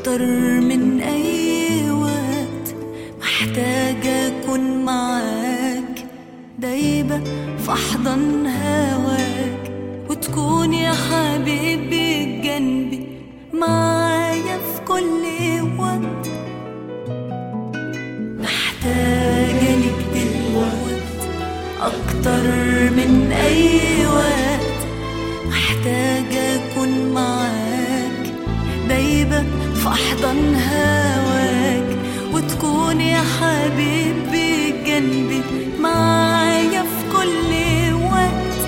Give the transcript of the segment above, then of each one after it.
أكتر من أي وقت محتاجة أكون معاك دايبة في أحضن هواك وتكون يا حبيبي جنبي معايا في كل وقت محتاجة ليك دلوقت أكتر من أي وقت محتاجة أكون معاك دايبة في أحضن هواك وتكون يا حبيبي جنبي معايا في كل وقت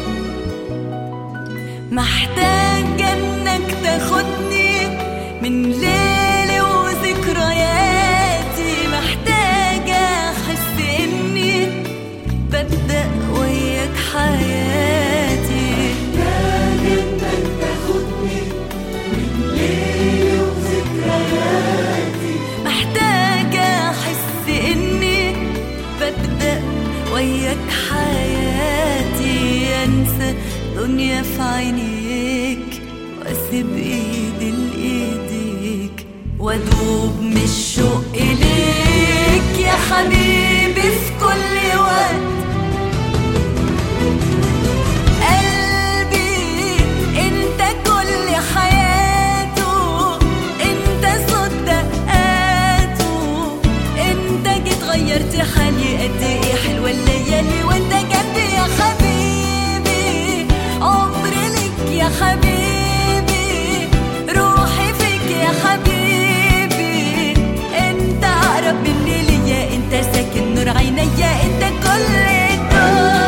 محتاجة إنك تاخدني من ليلي وذكرياتي محتاجة أحس إني ببدأ وياك حياتي محتاجة أحس إني ببدأ وياك حياتي أنسى دنيا في عينيك وأسيب إيدي لإيديك وأدوب من الشوق إليك يا حبيبي في كل وقت قلبي انت كل حياته انت صوت دقاته انت جيت غيرت حالي قد ايه حلوه الليالي وانت جنبي يا حبيبي عمري لك يا حبيبي روحي فيك يا حبيبي انت اقرب مني ليا انت ساكن نور عينيا انت كل الدنيا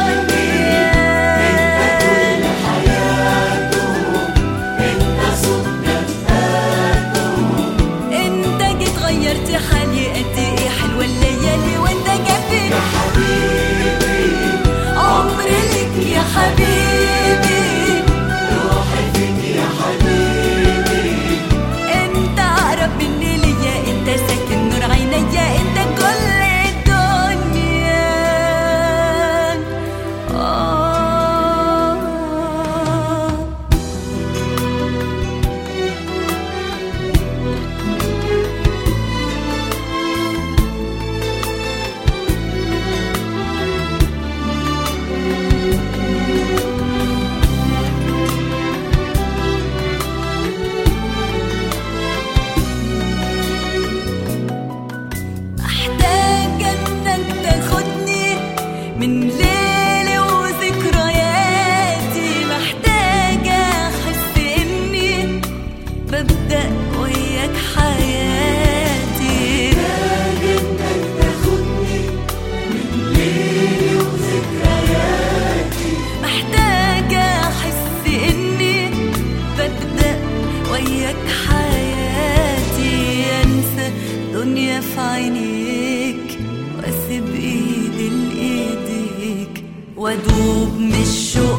انت جيت غيرت حالي قد ايه حلوه الليالي وانت جنبي يا حبيبي عمري لك يا حبيبي روحي فيك يا حبيبي انت اقرب مني ليا انت ساكن نور عينيا انت كل الدنيا آه محتاجة انك تاخدني من ليلي وذكرياتي محتاجة احس اني ببدأ وياك حياتي محتاجة احس اني ببدأ وياك حياتي انسى دنيا في عينيك واسيب ايدي لايديك وادوب من الشوق